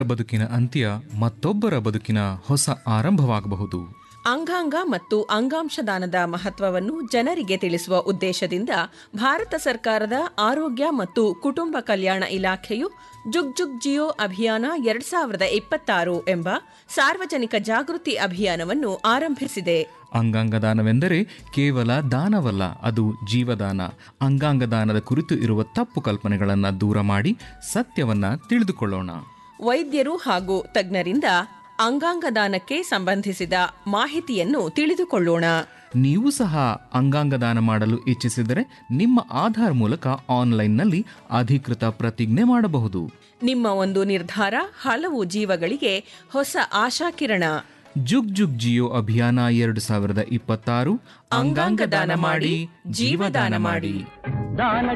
ಬದುಕಿನ ಅಂತ್ಯ ಮತ್ತೊಬ್ಬರ ಬದುಕಿನ ಹೊಸ ಆರಂಭವಾಗಬಹುದು ಅಂಗಾಂಗ ಮತ್ತು ಅಂಗಾಂಶ ದಾನದ ಮಹತ್ವವನ್ನು ಜನರಿಗೆ ತಿಳಿಸುವ ಉದ್ದೇಶದಿಂದ ಭಾರತ ಸರ್ಕಾರದ ಆರೋಗ್ಯ ಮತ್ತು ಕುಟುಂಬ ಕಲ್ಯಾಣ ಇಲಾಖೆಯು ಜುಗ್ ಜುಗ್ ಜಿಯೋ ಅಭಿಯಾನ ಎರಡ್ ಸಾವಿರದ ಇಪ್ಪತ್ತಾರು ಎಂಬ ಸಾರ್ವಜನಿಕ ಜಾಗೃತಿ ಅಭಿಯಾನವನ್ನು ಆರಂಭಿಸಿದೆ ಅಂಗಾಂಗ ದಾನವೆಂದರೆ ಕೇವಲ ದಾನವಲ್ಲ ಅದು ಜೀವದಾನ ಅಂಗಾಂಗ ದಾನದ ಕುರಿತು ಇರುವ ತಪ್ಪು ಕಲ್ಪನೆಗಳನ್ನು ದೂರ ಮಾಡಿ ಸತ್ಯವನ್ನ ತಿಳಿದುಕೊಳ್ಳೋಣ ವೈದ್ಯರು ಹಾಗೂ ತಜ್ಞರಿಂದ ಅಂಗಾಂಗ ದಾನಕ್ಕೆ ಸಂಬಂಧಿಸಿದ ಮಾಹಿತಿಯನ್ನು ತಿಳಿದುಕೊಳ್ಳೋಣ ನೀವು ಸಹ ಅಂಗಾಂಗ ದಾನ ಮಾಡಲು ಇಚ್ಛಿಸಿದರೆ ನಿಮ್ಮ ಆಧಾರ್ ಮೂಲಕ ಆನ್ಲೈನ್ನಲ್ಲಿ ಅಧಿಕೃತ ಪ್ರತಿಜ್ಞೆ ಮಾಡಬಹುದು ನಿಮ್ಮ ಒಂದು ನಿರ್ಧಾರ ಹಲವು ಜೀವಗಳಿಗೆ ಹೊಸ ಆಶಾಕಿರಣ ಜುಗ್ ಜುಗ್ ಜಿಯೋ ಅಭಿಯಾನ ಎರಡು ಸಾವಿರದ ಇಪ್ಪತ್ತಾರು ಅಂಗಾಂಗ ದಾನ ಮಾಡಿ ಜೀವದಾನ ಮಾಡಿ ದಾನ